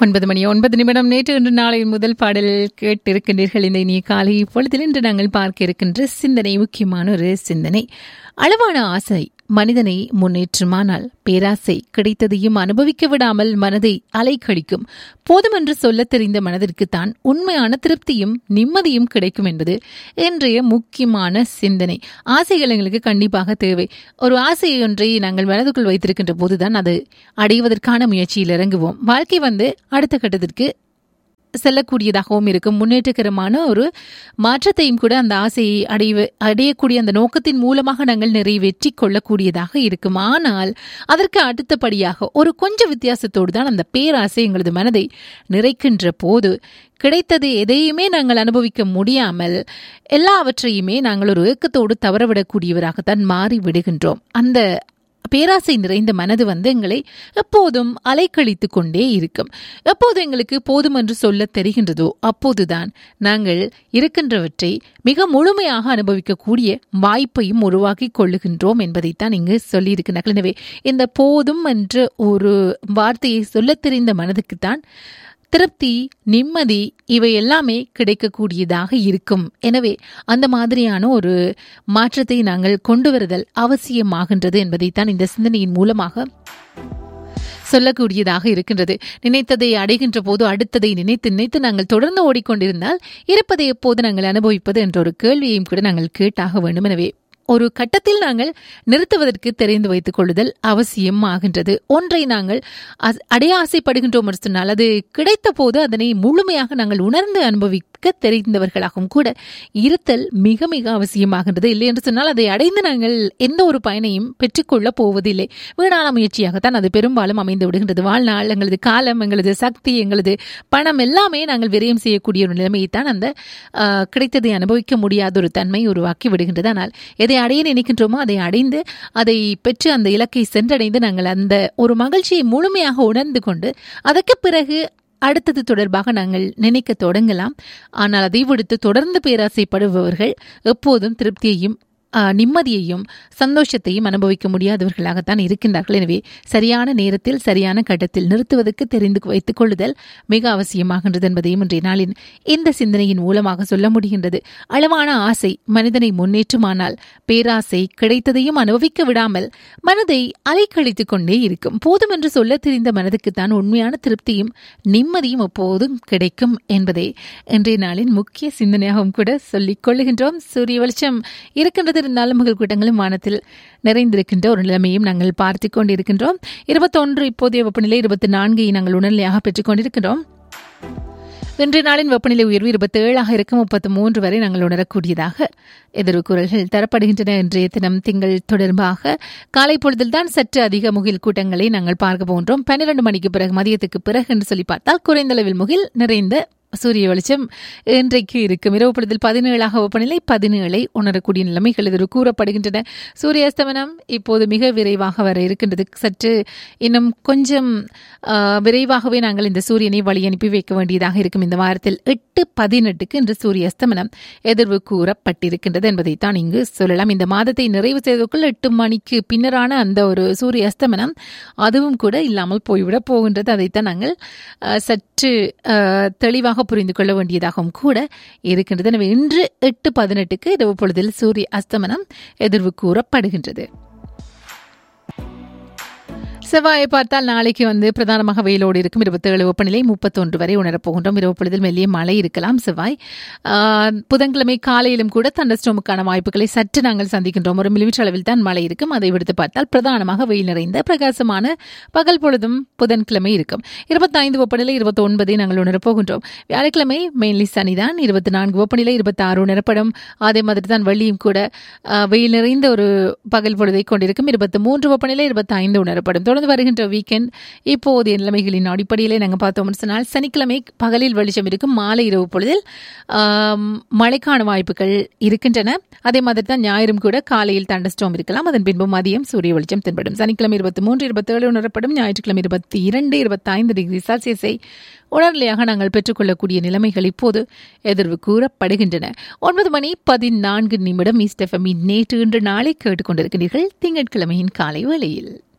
ஒன்பது மணி ஒன்பது நிமிடம் நேற்று இன்று நாளை முதல் பாடல் கேட்டிருக்கின்றீர்கள் இந்த இனிய காலை இப்பொழுதில் இன்று நாங்கள் பார்க்க இருக்கின்ற சிந்தனை முக்கியமான ஒரு சிந்தனை அளவான ஆசை மனிதனை முன்னேற்றுமானால் பேராசை கிடைத்ததையும் அனுபவிக்க விடாமல் மனதை அலைக்கழிக்கும் போதுமென்று சொல்லத் தெரிந்த மனதிற்குத்தான் உண்மையான திருப்தியும் நிம்மதியும் கிடைக்கும் என்பது இன்றைய முக்கியமான சிந்தனை ஆசைகள் எங்களுக்கு கண்டிப்பாக தேவை ஒரு ஆசை ஒன்றை நாங்கள் மனதுக்குள் வைத்திருக்கின்ற போதுதான் அது அடைவதற்கான முயற்சியில் இறங்குவோம் வாழ்க்கை வந்து அடுத்த கட்டத்திற்கு செல்லக்கூடியதாகவும் இருக்கும் முன்னேற்றகரமான ஒரு மாற்றத்தையும் கூட அந்த ஆசையை அடைய அடையக்கூடிய அந்த நோக்கத்தின் மூலமாக நாங்கள் நிறைவேற்றி கொள்ளக்கூடியதாக இருக்கும் ஆனால் அதற்கு அடுத்தபடியாக ஒரு கொஞ்ச வித்தியாசத்தோடு தான் அந்த பேராசை எங்களது மனதை நிறைக்கின்ற போது கிடைத்தது எதையுமே நாங்கள் அனுபவிக்க முடியாமல் எல்லாவற்றையுமே நாங்கள் ஒரு ஏக்கத்தோடு தவறவிடக்கூடியவராகத்தான் மாறி விடுகின்றோம் அந்த பேராசை நிறைந்த மனது வந்து எங்களை எப்போதும் அலைக்கழித்து கொண்டே இருக்கும் எப்போது எங்களுக்கு போதும் என்று சொல்ல தெரிகின்றதோ அப்போதுதான் நாங்கள் இருக்கின்றவற்றை மிக முழுமையாக அனுபவிக்கக்கூடிய வாய்ப்பையும் உருவாக்கி கொள்ளுகின்றோம் என்பதைத்தான் இங்கு சொல்லியிருக்கிறார்கள் எனவே இந்த போதும் என்ற ஒரு வார்த்தையை சொல்லத் தெரிந்த மனதுக்குத்தான் திருப்தி நிம்மதி இவை எல்லாமே கிடைக்கக்கூடியதாக இருக்கும் எனவே அந்த மாதிரியான ஒரு மாற்றத்தை நாங்கள் கொண்டு வருதல் அவசியமாகின்றது என்பதைத்தான் இந்த சிந்தனையின் மூலமாக சொல்லக்கூடியதாக இருக்கின்றது நினைத்ததை அடைகின்ற போது அடுத்ததை நினைத்து நினைத்து நாங்கள் தொடர்ந்து ஓடிக்கொண்டிருந்தால் இருப்பதை எப்போது நாங்கள் அனுபவிப்பது என்ற ஒரு கேள்வியையும் கூட நாங்கள் கேட்டாக வேண்டும் எனவே ஒரு கட்டத்தில் நாங்கள் நிறுத்துவதற்கு தெரிந்து வைத்துக் கொள்ளுதல் அவசியம் ஆகின்றது ஒன்றை நாங்கள் அடைய ஆசைப்படுகின்றோம் என்று சொன்னால் அது கிடைத்த போது அதனை முழுமையாக நாங்கள் உணர்ந்து அனுபவிக்க தெரிந்தவர்களாகவும் கூட இருத்தல் மிக மிக அவசியமாகின்றது இல்லை என்று சொன்னால் அதை அடைந்து நாங்கள் எந்த ஒரு பயனையும் பெற்றுக்கொள்ள போவதில்லை வீணான முயற்சியாகத்தான் அது பெரும்பாலும் அமைந்து விடுகின்றது வாழ்நாள் எங்களது காலம் எங்களது சக்தி எங்களது பணம் எல்லாமே நாங்கள் விரயம் செய்யக்கூடிய ஒரு நிலைமையைத்தான் அந்த கிடைத்ததை அனுபவிக்க முடியாத ஒரு தன்மை உருவாக்கி விடுகின்றது ஆனால் எதை அடைய நினைக்கின்றோமோ அதை அடைந்து அதை பெற்று அந்த இலக்கை சென்றடைந்து நாங்கள் அந்த ஒரு மகிழ்ச்சியை முழுமையாக உணர்ந்து கொண்டு அதற்கு பிறகு அடுத்தது தொடர்பாக நாங்கள் நினைக்க தொடங்கலாம் ஆனால் அதை விடுத்து தொடர்ந்து பேராசைப்படுபவர்கள் எப்போதும் திருப்தியையும் நிம்மதியையும் சந்தோஷத்தையும் அனுபவிக்க முடியாதவர்களாகத்தான் இருக்கின்றார்கள் எனவே சரியான நேரத்தில் சரியான கட்டத்தில் நிறுத்துவதற்கு தெரிந்து வைத்துக் கொள்ளுதல் மிக அவசியமாகின்றது என்பதையும் இன்றைய நாளின் இந்த சிந்தனையின் மூலமாக சொல்ல முடிகின்றது அளவான ஆசை மனிதனை முன்னேற்றுமானால் பேராசை கிடைத்ததையும் அனுபவிக்க விடாமல் மனதை அலைக்கழித்துக் கொண்டே இருக்கும் போதும் என்று சொல்ல தெரிந்த மனதுக்குத்தான் உண்மையான திருப்தியும் நிம்மதியும் எப்போதும் கிடைக்கும் என்பதை இன்றைய நாளின் முக்கிய சிந்தனையாகவும் கூட சொல்லிக் கொள்ளுகின்றோம் சூரிய வெளிச்சம் இருக்கின்றது இருந்தாலும் மகள் கூட்டங்களும் வானத்தில் நிறைந்திருக்கின்ற ஒரு நிலைமையும் நாங்கள் பார்த்து கொண்டிருக்கின்றோம் இருபத்தொன்று இப்போதைய வெப்பநிலை இருபத்தி நான்கை நாங்கள் உணர்நிலையாக பெற்றுக் கொண்டிருக்கின்றோம் இன்றைய நாளின் வெப்பநிலை உயர்வு இருபத்தி ஏழாக இருக்கும் முப்பத்தி மூன்று வரை நாங்கள் உணரக்கூடியதாக எதிர்வு குரல்கள் தரப்படுகின்றன இன்றைய தினம் திங்கள் தொடர்பாக காலை பொழுதில்தான் சற்று அதிக முகில் கூட்டங்களை நாங்கள் பார்க்க போன்றோம் பன்னிரண்டு மணிக்கு பிறகு மதியத்துக்கு பிறகு என்று சொல்லி பார்த்தால் குறைந்தளவில் முகில் நிறைந்த சூரிய வெளிச்சம் இன்றைக்கு இருக்கும் இரவு பொழுதில் பதினேழாக வெப்பநிலை பதினேழை உணரக்கூடிய நிலைமைகள் இது கூறப்படுகின்றன சூரிய அஸ்தமனம் இப்போது மிக விரைவாக வர இருக்கின்றது சற்று இன்னும் கொஞ்சம் விரைவாகவே நாங்கள் இந்த சூரியனை வழி அனுப்பி வைக்க வேண்டியதாக இருக்கும் இந்த வாரத்தில் எட்டு பதினெட்டுக்கு இன்று சூரிய அஸ்தமனம் எதிர்வு கூறப்பட்டிருக்கின்றது என்பதைத்தான் இங்கு சொல்லலாம் இந்த மாதத்தை நிறைவு செய்வதற்குள் எட்டு மணிக்கு பின்னரான அந்த ஒரு சூரிய அஸ்தமனம் அதுவும் கூட இல்லாமல் போய்விடப் போகின்றது அதைத்தான் நாங்கள் சற்று தெளிவாக புரிந்து கொள்ள வேண்டியதாகவும் கூட இருக்கின்றது எனவே இன்று எட்டு பதினெட்டுக்கு இரவு பொழுதில் சூரிய அஸ்தமனம் எதிர்வு கூறப்படுகின்றது செவ்வாயை பார்த்தால் நாளைக்கு வந்து பிரதானமாக வெயிலோடு இருக்கும் இருபத்தேழு வெப்பநிலை முப்பத்தொன்று வரை உணரப்போகின்றோம் இரவு பொழுதில் மெல்லிய மழை இருக்கலாம் செவ்வாய் புதன்கிழமை காலையிலும் கூட தண்டஸ்டோமுக்கான வாய்ப்புகளை சற்று நாங்கள் சந்திக்கின்றோம் ஒரு மில்லிமீட்டர் அளவில் தான் மழை இருக்கும் அதை விடுத்து பார்த்தால் பிரதானமாக வெயில் நிறைந்த பிரகாசமான பகல் பொழுதும் புதன்கிழமை இருக்கும் இருபத்தைந்து வெப்பநிலை இருபத்தி ஒன்பதை நாங்கள் உணரப்போகின்றோம் வியாழக்கிழமை மெயின்லி சனிதான் இருபத்தி நான்கு வெப்பநிலை இருபத்தி ஆறு உணரப்படும் அதே மாதிரி தான் வெள்ளியும் கூட வெயில் நிறைந்த ஒரு பகல் பொழுதை கொண்டிருக்கும் இருபத்தி மூன்று வெப்பநிலை இருபத்தி ஐந்து உணரப்படும் தொடர்ந்து வருகின்ற வீக்கெண்ட் இப்போதைய நிலைமைகளின் அடிப்படையிலே நாங்கள் பார்த்தோம்னு சொன்னால் சனிக்கிழமை பகலில் வெளிச்சம் இருக்கும் மாலை இரவு பொழுதில் மழைக்கான வாய்ப்புகள் இருக்கின்றன அதே மாதிரி தான் ஞாயிறும் கூட காலையில் தண்டஸ்டோம் இருக்கலாம் அதன் பின்பு மதியம் சூரிய வெளிச்சம் தென்படும் சனிக்கிழமை இருபத்தி மூன்று இருபத்தேழு உணரப்படும் ஞாயிற்றுக்கிழமை இருபத்தி இரண்டு இருபத்தி ஐந்து டிகிரி செல்சியஸை உணர்நிலையாக நாங்கள் பெற்றுக்கொள்ளக்கூடிய நிலைமைகள் இப்போது எதிர்வு கூறப்படுகின்றன ஒன்பது மணி பதினான்கு நிமிடம் ஈஸ்ட் எஃப்எம் நேற்று இன்று நாளை கேட்டுக்கொண்டிருக்கிறீர்கள் திங்கட்கிழமையின் காலை வேளையில்